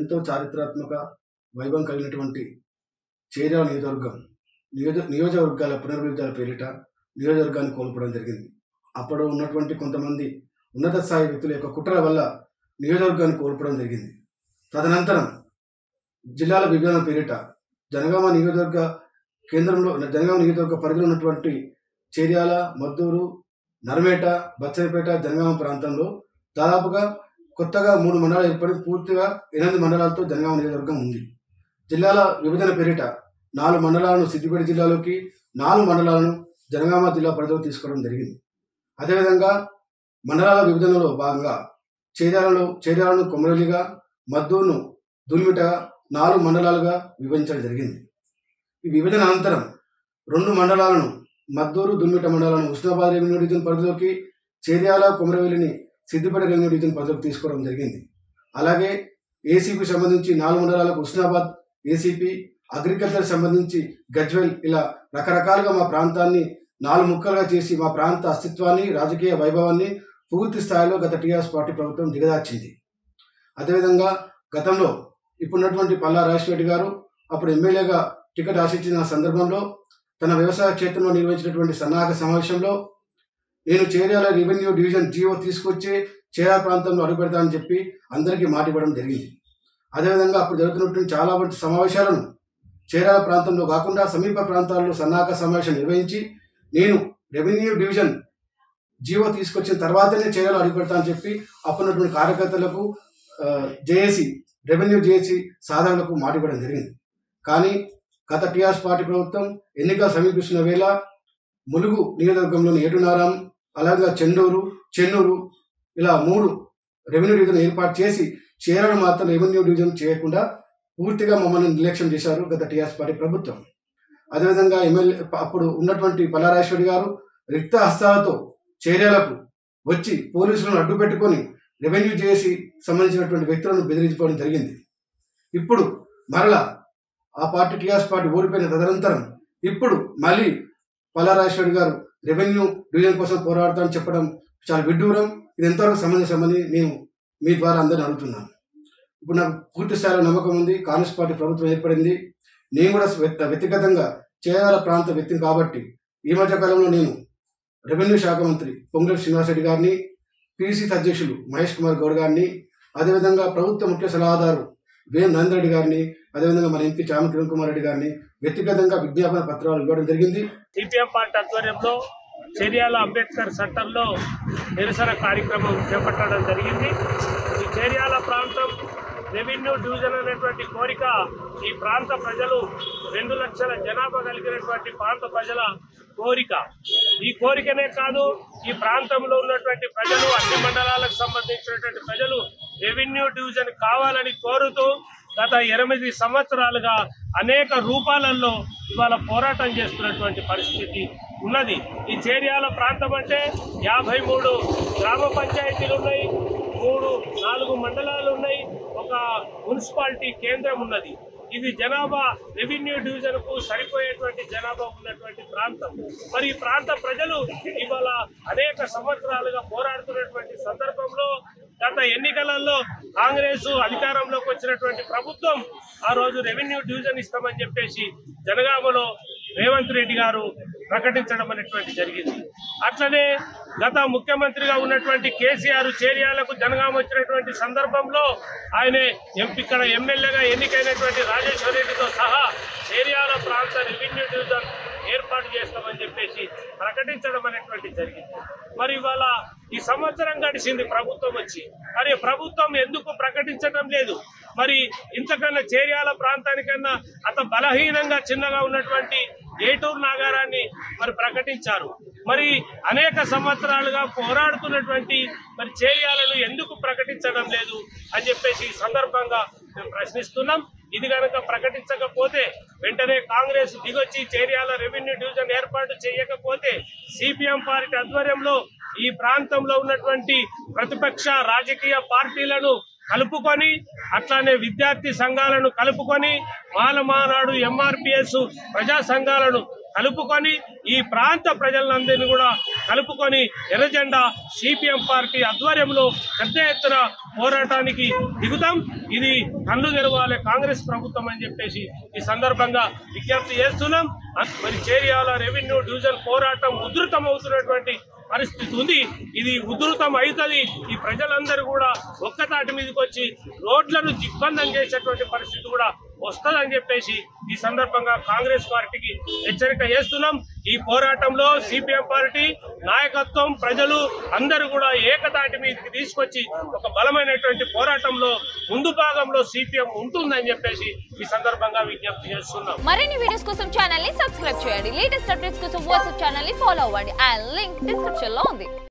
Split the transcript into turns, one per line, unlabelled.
ఎంతో చారిత్రాత్మక వైభవం కలిగినటువంటి చేర్యాల నియోజకవర్గం నియోజ నియోజకవర్గాల పునర్విభజన పేరిట నియోజకవర్గాన్ని కోల్పోవడం జరిగింది అప్పుడు ఉన్నటువంటి కొంతమంది ఉన్నత స్థాయి వ్యక్తుల యొక్క కుట్ర వల్ల నియోజకవర్గాన్ని కోల్పోవడం జరిగింది తదనంతరం జిల్లాల విభజన పేరిట జనగామ నియోజకవర్గ కేంద్రంలో జనగామ నియోజకవర్గ పరిధిలో ఉన్నటువంటి చేర్యాల మద్దూరు నర్మేట బచ్చరిపేట జనగామ ప్రాంతంలో దాదాపుగా కొత్తగా మూడు మండలాలు ఏర్పడి పూర్తిగా ఎనిమిది మండలాలతో జనగామ నియోజకవర్గం ఉంది జిల్లాల విభజన పేరిట నాలుగు మండలాలను సిద్దిపేట జిల్లాలోకి నాలుగు మండలాలను జనగామ జిల్లా పరిధిలో తీసుకోవడం జరిగింది అదేవిధంగా మండలాల విభజనలో భాగంగా చేర్యాలలో చేర్యాలను కొమరలిగా మద్దూరును దుల్మిటగా నాలుగు మండలాలుగా విభజించడం జరిగింది ఈ విభజన అనంతరం రెండు మండలాలను మద్దూరు దుల్మిట మండలాలను ఉస్నాబాద్ రెవెన్యూ డివిజన్ పరిధిలోకి చేర్యాల కొమరవెల్లిని సిద్దిపేట రెవెన్యూ డివిజన్ పరిధిలోకి తీసుకోవడం జరిగింది అలాగే ఏసీపీ సంబంధించి నాలుగు మండలాలకు ఉస్నాబాద్ ఏసీపీ అగ్రికల్చర్ సంబంధించి గజ్వెల్ ఇలా రకరకాలుగా మా ప్రాంతాన్ని నాలుగు ముక్కలుగా చేసి మా ప్రాంత అస్తిత్వాన్ని రాజకీయ వైభవాన్ని పూర్తి స్థాయిలో గత టీఆర్ఎస్ పార్టీ ప్రభుత్వం దిగదార్చింది అదేవిధంగా గతంలో ఇప్పుడున్నటువంటి పల్లా రాజశేఖర గారు అప్పుడు ఎమ్మెల్యేగా టికెట్ ఆశించిన సందర్భంలో తన వ్యవసాయ క్షేత్రంలో నిర్వహించినటువంటి సన్నాహక సమావేశంలో నేను చేర్యాల రెవెన్యూ డివిజన్ జీవో తీసుకొచ్చే చేరా ప్రాంతంలో అడుగుపెడతానని చెప్పి అందరికీ మాట ఇవ్వడం జరిగింది అదేవిధంగా అప్పుడు జరుగుతున్నటువంటి చాలా వంటి సమావేశాలను చేరాల ప్రాంతంలో కాకుండా సమీప ప్రాంతాల్లో సన్నాహక సమావేశం నిర్వహించి నేను రెవెన్యూ డివిజన్ జీవో తీసుకొచ్చిన తర్వాతనే చేరాలు అడుగుపెడతానని చెప్పి అప్పుడున్నటువంటి కార్యకర్తలకు జేఏసీ రెవెన్యూ జేఏసీ సాధనలకు మాట ఇవ్వడం జరిగింది కానీ గత టీఆర్ఎస్ పార్టీ ప్రభుత్వం ఎన్నికలు సమీపిస్తున్న వేళ ములుగు నియోజకవర్గంలోని ఏటునారాం అలాగే చెండూరు చెన్నూరు ఇలా మూడు రెవెన్యూ డివిజన్ ఏర్పాటు చేసి చీరలు మాత్రం రెవెన్యూ డివిజన్ చేయకుండా పూర్తిగా మమ్మల్ని నిర్లక్ష్యం చేశారు గత టీఆర్ఎస్ పార్టీ ప్రభుత్వం అదేవిధంగా ఎమ్మెల్యే అప్పుడు ఉన్నటువంటి పల్లారాశ్వరి గారు రిక్త హస్తాలతో చర్యలకు వచ్చి పోలీసులను అడ్డు పెట్టుకొని రెవెన్యూ చేసి సంబంధించినటువంటి వ్యక్తులను బెదిరించుకోవడం జరిగింది ఇప్పుడు మరలా ఆ పార్టీ టీఆర్ఎస్ పార్టీ ఓడిపోయిన తదనంతరం ఇప్పుడు మళ్ళీ పల్లారాశ్వరి గారు రెవెన్యూ డివిజన్ కోసం పోరాడతామని చెప్పడం చాలా విడ్డూరం ఇది ఎంతవరకు సమంజసమని నేను మీ ద్వారా అందరిని అడుగుతున్నాను ఇప్పుడు నాకు పూర్తి స్థాయిలో నమ్మకం ఉంది కాంగ్రెస్ పార్టీ ప్రభుత్వం ఏర్పడింది నేను కూడా వ్యక్తి- వ్యక్తిగతంగా చేయాల ప్రాంత వ్యక్తిని కాబట్టి ఈ మధ్య కాలంలో నేను రెవెన్యూ శాఖ మంత్రి పొంగులేటి శ్రీనివాసరెడ్డి గారిని పిసిసి అధ్యక్షులు మహేష్ కుమార్ గౌడ్ గారిని అదేవిధంగా ప్రభుత్వ ముఖ్య సలహాదారు వేం నరేంద్ర రెడ్డి గారిని అదేవిధంగా మన ఎంపీ చామ కిరణ్ కుమార్ రెడ్డి గారిని వ్యక్తిగతంగా విజ్ఞాపన పత్రాలు ఇవ్వడం జరిగింది
సిపిఎం పార్టీ ఆధ్వర్యంలో చేర్యాల అంబేద్కర్ సెంటర్లో నిరసన కార్యక్రమం చేపట్టడం జరిగింది ఈ చేర్యాల ప్రాంతం రెవెన్యూ డివిజన్ అనేటువంటి కోరిక ఈ ప్రాంత ప్రజలు రెండు లక్షల జనాభా కలిగినటువంటి ప్రాంత ప్రజల కోరిక ఈ కోరికనే కాదు ఈ ప్రాంతంలో ఉన్నటువంటి ప్రజలు అన్ని మండలాలకు సంబంధించినటువంటి ప్రజలు రెవెన్యూ డివిజన్ కావాలని కోరుతూ గత ఎనిమిది సంవత్సరాలుగా అనేక రూపాలలో ఇవాళ పోరాటం చేస్తున్నటువంటి పరిస్థితి ఉన్నది ఈ చేర్యాల ప్రాంతం అంటే యాభై మూడు గ్రామ పంచాయతీలు ఉన్నాయి మూడు నాలుగు మండలాలు ఉన్నాయి ఒక మున్సిపాలిటీ కేంద్రం ఉన్నది ఇది జనాభా రెవెన్యూ డివిజన్ కు సరిపోయేటువంటి జనాభా ఉన్నటువంటి ప్రాంతం మరి ఈ ప్రాంత ప్రజలు ఇవాళ అనేక సంవత్సరాలుగా పోరాడుతున్నటువంటి సందర్భంలో గత ఎన్నికలలో కాంగ్రెస్ అధికారంలోకి వచ్చినటువంటి ప్రభుత్వం ఆ రోజు రెవెన్యూ డివిజన్ ఇస్తామని చెప్పేసి జనగామలో రేవంత్ రెడ్డి గారు ప్రకటించడం అనేటువంటి జరిగింది అట్లనే గత ముఖ్యమంత్రిగా ఉన్నటువంటి కేసీఆర్ చేర్యాలకు జనగామ వచ్చినటువంటి సందర్భంలో ఆయన ఎంపీ ఇక్కడ ఎమ్మెల్యేగా ఎన్నికైనటువంటి రాజేశ్వర రెడ్డితో సహా చేర్యాల ప్రాంత రెవెన్యూ డివిజన్ ఏర్పాటు చేస్తామని చెప్పేసి ప్రకటించడం అనేటువంటి జరిగింది మరి ఇవాళ ఈ సంవత్సరం గడిచింది ప్రభుత్వం వచ్చి మరి ప్రభుత్వం ఎందుకు ప్రకటించడం లేదు మరి ఇంతకన్నా చేర్యాల ప్రాంతానికన్నా అంత బలహీనంగా చిన్నగా ఉన్నటువంటి ఏటూరు నగరాన్ని మరి ప్రకటించారు మరి అనేక సంవత్సరాలుగా పోరాడుతున్నటువంటి మరి చేర్యాలను ఎందుకు ప్రకటించడం లేదు అని చెప్పేసి ఈ సందర్భంగా మేము ప్రశ్నిస్తున్నాం ఇది కనుక ప్రకటించకపోతే వెంటనే కాంగ్రెస్ దిగొచ్చి చేర్యాల రెవెన్యూ డివిజన్ ఏర్పాటు చేయకపోతే సిపిఎం పార్టీ ఆధ్వర్యంలో ఈ ప్రాంతంలో ఉన్నటువంటి ప్రతిపక్ష రాజకీయ పార్టీలను కలుపుకొని అట్లానే విద్యార్థి సంఘాలను కలుపుకొని మాల మానాడు ఎంఆర్పిఎస్ ప్రజా సంఘాలను కలుపుకొని ఈ ప్రాంత ప్రజలందరినీ కూడా కలుపుకొని ఎర్రజెండా సిపిఎం పార్టీ ఆధ్వర్యంలో పెద్ద ఎత్తున పోరాటానికి దిగుతాం ఇది కళ్ళు తెరవాలి కాంగ్రెస్ ప్రభుత్వం అని చెప్పేసి ఈ సందర్భంగా విజ్ఞప్తి చేస్తున్నాం మరి చేరియాల రెవెన్యూ డివిజన్ పోరాటం ఉధృతం అవుతున్నటువంటి పరిస్థితి ఉంది ఇది ఉధృతం అవుతుంది ఈ ప్రజలందరూ కూడా ఒక్కతాటి మీదకి వచ్చి రోడ్లను దిగ్బంధం చేసేటువంటి పరిస్థితి కూడా వస్తుందని చెప్పేసి ఈ సందర్భంగా కాంగ్రెస్ పార్టీకి హెచ్చరిక చేస్తున్నాం ఈ పోరాటంలో సిపిఎం పార్టీ నాయకత్వం ప్రజలు అందరూ కూడా ఏకతాటి మీదకి తీసుకొచ్చి ఒక బలమైనటువంటి పోరాటంలో ముందు భాగంలో సిపిఎం ఉంటుందని చెప్పేసి ఈ సందర్భంగా విజ్ఞప్తి చేస్తున్నాం
మరిన్ని వీడియోస్ కోసం ఛానల్ ని సబ్స్క్రైబ్ చేయండి లేటెస్ట్ అప్డేట్స్ కోసం వాట్సాప్ ఛానల్ ని ఫాలో అవ్వండి అండ్ లింక్ డిస్క్రిప్షన్ లో ఉంది